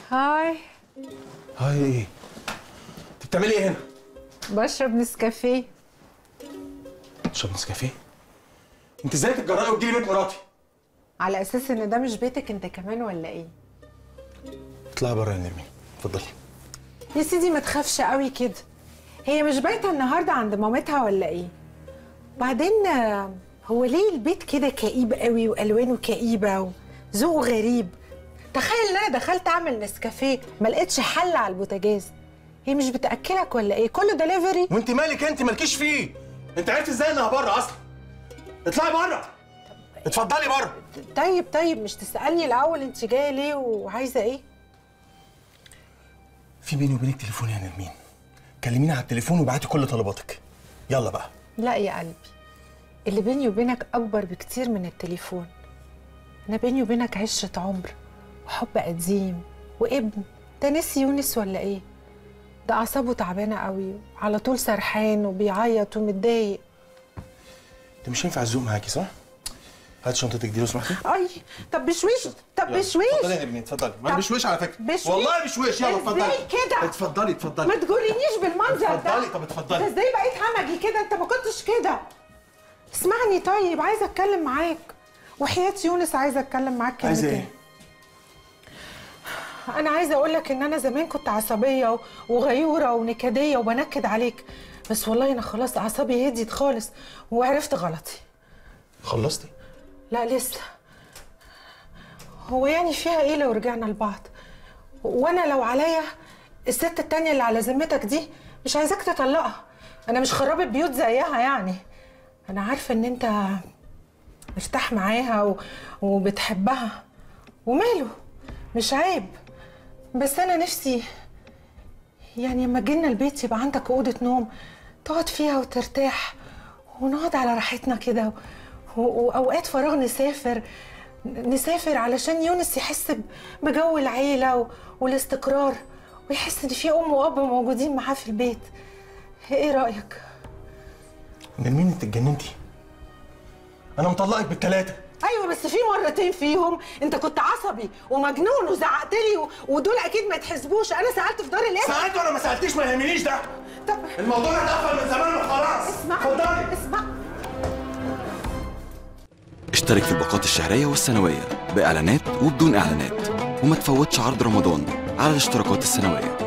هاي هاي ايه انت بتعملي ايه هنا بشرب نسكافيه تشرب نسكافيه انت ازاي تتجرأي وتجيلي بيت مراتي على اساس ان ده مش بيتك انت كمان ولا ايه اطلعي بره يا نرمين اتفضلي يا سيدي ما تخافش قوي كده هي مش بايته النهارده عند مامتها ولا ايه بعدين آه، هو ليه البيت كده كئيب قوي والوانه كئيبه وذوقه غريب تخيل ان انا دخلت اعمل نسكافيه ما لقيتش حل على البوتاجاز هي مش بتاكلك ولا ايه كله دليفري وانت مالك انت مالكيش فيه انت عرفت ازاي انها بره اصلا اطلعي بره اتفضلي بره طيب طيب مش تسالني الاول انت جايه ليه وعايزه ايه في بيني وبينك تليفون يا نرمين كلميني على التليفون وابعتي كل طلباتك يلا بقى لا يا قلبي اللي بيني وبينك أكبر بكتير من التليفون أنا بيني وبينك عشرة عمر وحب قديم وابن ده نسي يونس ولا إيه؟ ده أعصابه تعبانة قوي على طول سرحان وبيعيط ومتضايق انت مش هينفع الذوق معاكي صح؟ هات شنطتك دي لو سمحتي أي طب بشويش طب يلا. بشويش اتفضلي يا نرمين اتفضلي ما طب بشويش على فكره بشويش؟ والله بشويش يلا اتفضلي إزاي كده؟ اتفضلي اتفضلي ما تجرينيش بالمنظر ده اتفضلي طب اتفضلي. ده ازاي بقيت همجي كده انت ما كنتش كده اسمعني طيب عايزه اتكلم معاك وحياة يونس عايزه اتكلم معاك عايزه كلمتين ايه؟ انا عايزه اقول لك ان انا زمان كنت عصبيه و- وغيوره ونكديه وبنكد عليك بس والله انا خلاص اعصابي هديت خالص وعرفت غلطي خلصتي؟ لا لسه هو يعني فيها ايه لو رجعنا لبعض وانا لو عليا الست التانية اللي على ذمتك دي مش عايزاك تطلقها انا مش خرابة بيوت زيها يعني انا عارفة ان انت مرتاح معاها و... وبتحبها وماله مش عيب بس انا نفسي يعني لما جينا البيت يبقى عندك اوضه نوم تقعد فيها وترتاح ونقعد على راحتنا كده و- واوقات فراغ نسافر نسافر علشان يونس يحس ب- بجو العيله و- والاستقرار ويحس ان في ام واب موجودين معاه في البيت ايه رايك نرمين انت اتجننتي انا مطلقك بالثلاثه ايوه بس في مرتين فيهم انت كنت عصبي ومجنون وزعقت لي و- ودول اكيد ما يتحسبوش انا سالت في دار الاسم سالت ولا ما سالتيش ما يهمنيش ده طب الموضوع اتقفل من زمان وخلاص اسمع اتفضلي اسمع اشترك في الباقات الشهرية والسنوية بإعلانات وبدون إعلانات وما تفوتش عرض رمضان على الاشتراكات السنوية